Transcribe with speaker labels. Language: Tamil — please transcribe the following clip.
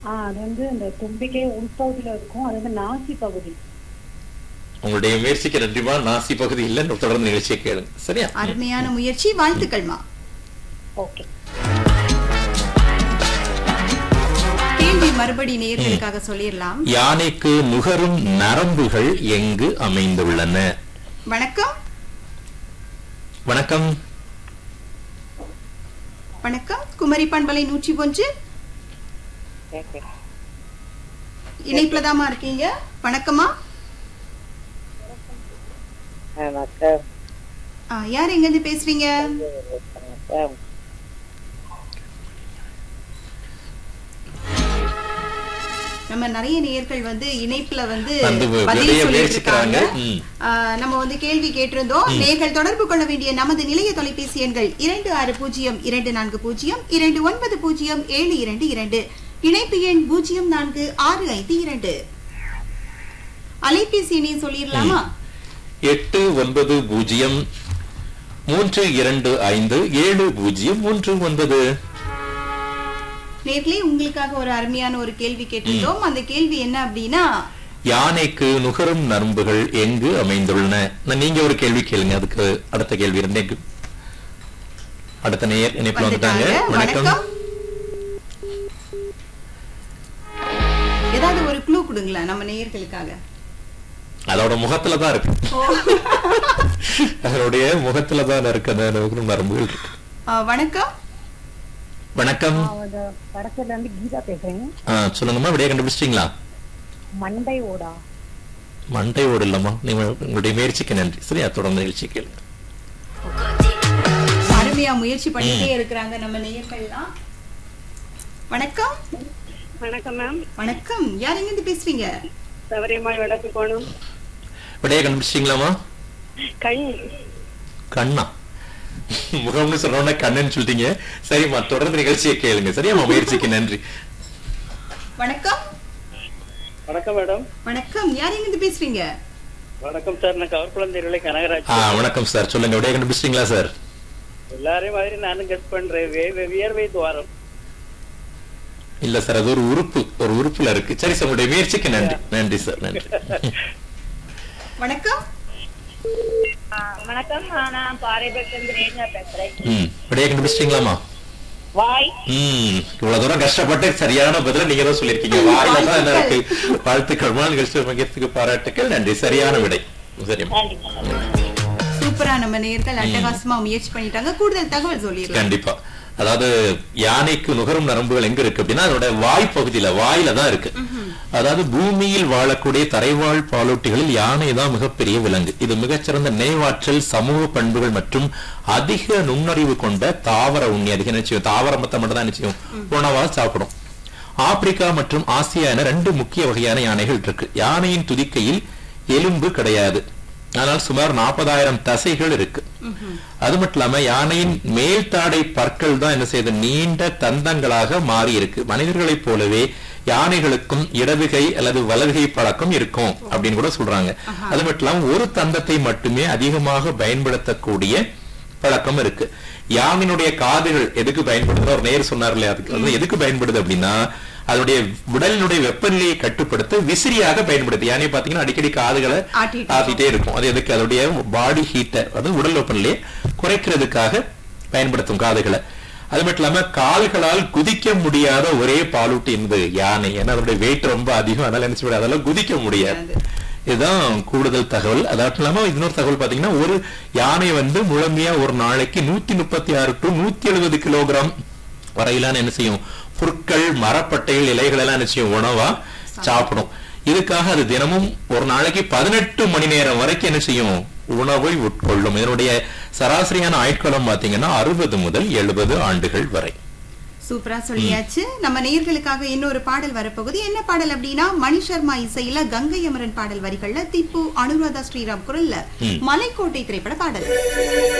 Speaker 1: ஆ அது வந்து இந்த தும்பிக்கை உள்பகுதியில இருக்கும் அது வந்து நாசி பகுதி
Speaker 2: உங்களுடைய முயற்சிக்கு நன்றிமா நாசி பகுதி இல்ல தொடர்ந்து நிகழ்ச்சியை கேளுங்க சரியா
Speaker 3: அருமையான முயற்சி வாழ்த்துக்கள்மா
Speaker 1: ஓகே
Speaker 3: கேள்வி மறுபடி நேயர்களுக்காக சொல்லிடலாம்
Speaker 2: யானைக்கு நுகரும் நரம்புகள் எங்கு அமைந்துள்ளன
Speaker 3: வணக்கம்
Speaker 2: வணக்கம்
Speaker 3: வணக்கம் குமரி பண்பலை நூற்றி ஒன்று இணைப்புலதாமா இருக்கீங்க வணக்கமா
Speaker 4: வணக்கம்
Speaker 3: ஆ, யார் எங்க இருந்து பேசுறீங்க
Speaker 4: வணக்கம்
Speaker 3: நம்ம நிறைய நேயர்கள் வந்து இணைப்புல வந்து
Speaker 2: வந்து வி-
Speaker 3: பதில்
Speaker 2: விடைய
Speaker 3: சொல்லிட்டு
Speaker 2: முயற்சிக்கிறாங்க.
Speaker 3: இருக்காங்க
Speaker 2: ம்.
Speaker 3: ஆ, நம்ம வந்து கேள்வி கேட்டிருந்தோம் நேர்கள் தொடர்பு கொள்ள வேண்டிய நமது நிலைய தொலைபேசி எண்கள் இரண்டு ஆறு பூஜ்ஜியம் இரண்டு நான்கு பூஜ்ஜியம் இரண்டு ஒன்பது பூஜ்ஜியம் ஏழு இரண்டு இரண்டு இணைப்பு எண் பூஜ்ஜியம் நான்கு ஆறு ஐந்து இரண்டு அலைபேசி எண்ணை சொல்லிடலாமா
Speaker 2: எட்டு ஒன்பது பூஜ்ஜியம் மூன்று இரண்டு ஐந்து ஏழு பூஜ்ஜியம் மூன்று ஒன்பது
Speaker 3: நேர்களே உங்களுக்காக ஒரு அருமையான ஒரு கேள்வி கேட்டிருந்தோம் அந்த கேள்வி என்ன அப்படின்னா
Speaker 2: யானைக்கு நுகரும் நரம்புகள் எங்கு அமைந்துள்ளன நான் நீங்க ஒரு கேள்வி கேளுங்க அதுக்கு அடுத்த கேள்வி இருந்தேன் அடுத்த நேயர் இணைப்புல வந்துட்டாங்க
Speaker 3: வந்துட்டாங்க
Speaker 2: வணக்கம்
Speaker 3: வணக்கம் ஏதாவது ஒரு க்ளூ கொடுங்களேன் நம்ம நேயர்களுக்காக
Speaker 2: அதோட முகத்துல தான் இருக்கு
Speaker 3: ஓ.
Speaker 2: அதனுடைய முகத்துல தான் இருக்கு அந்த நுகரும் நரம்புகள் இருக்கு
Speaker 3: ஆ, வணக்கம்
Speaker 2: வணக்கம்
Speaker 1: அந்த வடக்குல இருந்து கீதா பேசுறேன்
Speaker 2: ஆ, சொல்லுங்கம்மா விடைய கண்டுபிடிச்சிட்டீங்களா
Speaker 1: மண்டை ஓடா
Speaker 2: மண்டை ஓடு இல்லம்மா நீங்க உங்களுடைய முயற்சிக்கு நன்றி சரியா தொடர்ந்து நிகழ்ச்சி கேளுங்க
Speaker 3: அருமையா முயற்சி பண்ணிட்டே இருக்கிறாங்க நம்ம நேயர்கள்லாம் வணக்கம்
Speaker 4: வணக்கம் மேம்
Speaker 3: வணக்கம் யார் எங்க இருந்து பேசுறீங்க
Speaker 4: சபரிமாய் வடக்கு போகணும்
Speaker 2: விடைய கண்டுபிடிச்சிட்டீங்களாமா
Speaker 4: கண்
Speaker 2: கண்ணா முகம்னு சொன்னோட கண்ணுன்னு சொல்லிட்டீங்க சரிம்மா தொடர்ந்து நிகழ்ச்சியை கேளுங்க சரியாம்மா முயற்சிக்கு நன்றி
Speaker 3: வணக்கம்
Speaker 4: வணக்கம் மேடம்
Speaker 3: வணக்கம் யார் எங்க இருந்து பேசுறீங்க
Speaker 4: வணக்கம் சார் நான் கவர்குளம் தெருவிலை கனகராஜ்
Speaker 2: ஆ வணக்கம் சார் சொல்லுங்க விடைய கண்டுபிடிச்சிட்டீங்களா சார்
Speaker 4: எல்லாரையும் மாதிரி நானும் கெஸ் பண்றேன் வே- வே- வியர்வை துவாரம்
Speaker 2: இல்ல சார் அது ஒரு உறுப்பு ஒரு உறுப்புல இருக்கு சரி சார் உங்களுடைய முயற்சிக்கு நன்றி நன்றி சார் நன்றி
Speaker 3: வணக்கம்
Speaker 4: வணக்கம் நான் பாறைபட்டம் ரேஜா பேசுறேன்
Speaker 2: ம் விடைய கண்டுபிடிச்சிட்டீங்களாமா
Speaker 4: வாய்
Speaker 2: ம் இவ்வளவு தூரம் கஷ்டப்பட்டு சரியான பதில நீங்க தான் சொல்லிருக்கீங்க வாயில தான் என்ன இருக்கு வாழ்த்துக்கள் மா நிகழ்ச்சி பங்கேற்றதுக்கு பாராட்டுக்கள் நன்றி சரியான விடை சரிம்மா
Speaker 3: சூப்பரா நம்ம நேயர்கள் அட்டகாசமா முயற்சி பண்ணிட்டாங்க கூடுதல் தகவல் சொல்லிடலாம்
Speaker 2: கண்டிப்பா அதாவது யானைக்கு நுகரும் நரம்புகள் எங்க இருக்கு அப்படின்னா அதோட வாய் பகுதியில வாயில தான் இருக்கு அதாவது பூமியில் வாழக்கூடிய தரைவாழ் பாலூட்டிகளில் யானை தான் மிகப்பெரிய விலங்கு இது மிகச்சிறந்த நினைவாற்றல் சமூக பண்புகள் மற்றும் அதிக நுண்ணறிவு கொண்ட தாவர உண்ணி அதிக நிச்சயம் தாவர மத்த மட்டும் தான் நிச்சயம் உணவா சாப்பிடும் ஆப்பிரிக்கா மற்றும் ஆசியா என ரெண்டு முக்கிய வகையான யானைகள் இருக்கு யானையின் துதிக்கையில் எலும்பு கிடையாது ஆனால் சுமார் நாற்பதாயிரம் தசைகள் இருக்கு அது மட்டும் இல்லாம யானையின் மேல் தாடை பற்கள் தான் என்ன செய்யுது நீண்ட தந்தங்களாக மாறி இருக்கு மனிதர்களைப் போலவே யானைகளுக்கும் இடதுகை அல்லது வலதுகை பழக்கம் இருக்கும் அப்படின்னு கூட சொல்றாங்க அது மட்டும் இல்லாம ஒரு தந்தத்தை மட்டுமே அதிகமாக பயன்படுத்தக்கூடிய பழக்கம் இருக்கு யானையினுடைய காதுகள் எதுக்கு பயன்படுதுன்னு ஒரு நேர் சொன்னார் இல்லையா அதுக்கு வந்து எதுக்கு பயன்படுது அப்படின்னா அதனுடைய உடலினுடைய வெப்பநிலையை கட்டுப்படுத்த விசிறியாக பயன்படுது யானை பாத்தீங்கன்னா அடிக்கடி காதுகளை
Speaker 3: ஆட்டிட்டு
Speaker 2: ஆத்திட்டே இருக்கும் அது எதுக்கு அதோடைய பாடி ஹீட்டர் அது உடல் வெப்பநிலையை குறைக்கிறதுக்காக பயன்படுத்தும் காதுகளை அது மட்டும் இல்லாம கால்களால் குதிக்க முடியாத ஒரே பாலூட்டி என்பது யானை ஏன்னா அதனுடைய வெயிட் ரொம்ப அதிகம் அதனால என்ன செய்ய அதெல்லாம் குதிக்க முடியாது இதுதான் கூடுதல் தகவல் அது மட்டும் இல்லாம இன்னொரு தகவல் பாத்தீங்கன்னா ஒரு யானை வந்து முழுமையா ஒரு நாளைக்கு நூத்தி முப்பத்தி ஆறு டு நூத்தி எழுபது கிலோகிராம் வரையிலான என்ன செய்யும் புற்கள் மரப்பட்டைகள் இலைகள் எல்லாம் என்ன செய்யும் உணவா சாப்பிடும் இதுக்காக அது தினமும் ஒரு நாளைக்கு பதினெட்டு மணி நேரம் வரைக்கும் என்ன செய்யும் உணவை உட்கொள்ளும் இதனுடைய சராசரியான ஆயுட்காலம் பாத்தீங்கன்னா அறுபது முதல் எழுபது ஆண்டுகள் வரை
Speaker 3: சூப்பரா சொல்லியாச்சு நம்ம நேயர்களுக்காக இன்னொரு பாடல் வரப்போகுது என்ன பாடல் அப்படின்னா மணி சர்மா இசையில கங்கை அமரன் பாடல் வரிகள்ல திப்பு அனுராதா ஸ்ரீராம் குரல்ல
Speaker 2: ம்.
Speaker 3: மலைக்கோட்டை திரைப்பட பாடல்